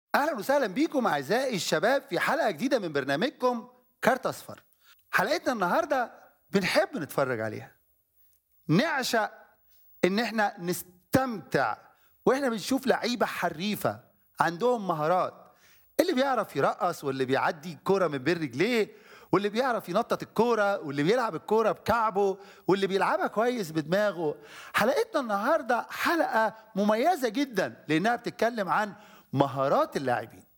اهلا وسهلا بيكم اعزائي الشباب في حلقه جديده من برنامجكم كارت اصفر حلقتنا النهارده بنحب نتفرج عليها نعشق ان احنا نستمتع واحنا بنشوف لعيبه حريفه عندهم مهارات اللي بيعرف يرقص واللي بيعدي الكوره من بين رجليه واللي بيعرف ينطط الكوره واللي بيلعب الكوره بكعبه واللي بيلعبها كويس بدماغه حلقتنا النهارده حلقه مميزه جدا لانها بتتكلم عن مهارات اللاعبين